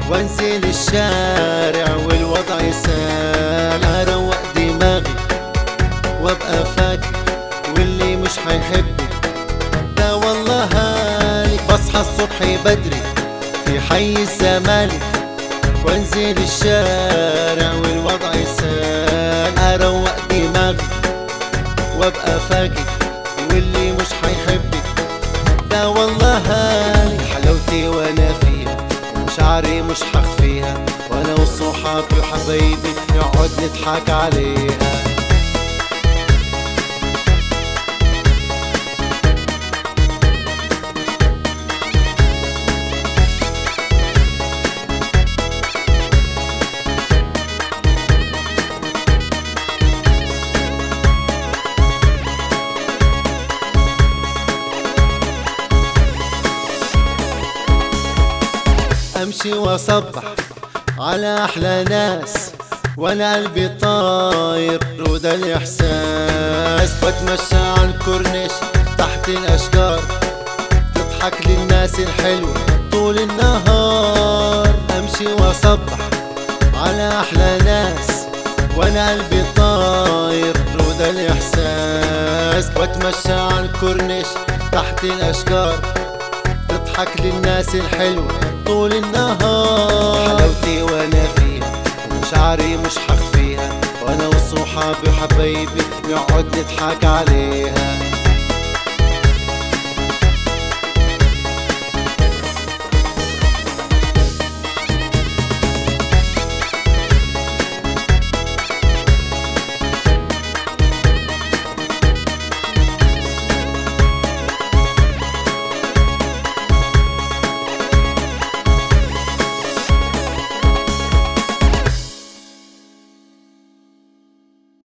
وانزل الشارع والوضع يسال اروق دماغي وابقى فاكر واللي مش هيحبك ده والله هالك بصحى الصبح بدري في حي الزمالك وانزل الشارع والوضع يسال اروق دماغي وابقى فاكر واللي مش هيحبك ده والله هالك حلاوتي وانا فيها ومشاعري مش هخفيها وانا وصحابي وحبايبي نقعد نضحك عليها امشي واصبح على احلى ناس وانا قلبي طاير وده الاحساس بتمشى على الكورنيش تحت الاشجار تضحك للناس الحلوة طول النهار امشي واصبح على احلى ناس وانا قلبي طاير وده الاحساس بتمشى على الكورنيش تحت الاشجار تضحك للناس الحلوة طول النهار حلاوتي وانا فيها ومشاعري مش هخفيها وانا وصحابي وحبايبي نقعد نضحك عليها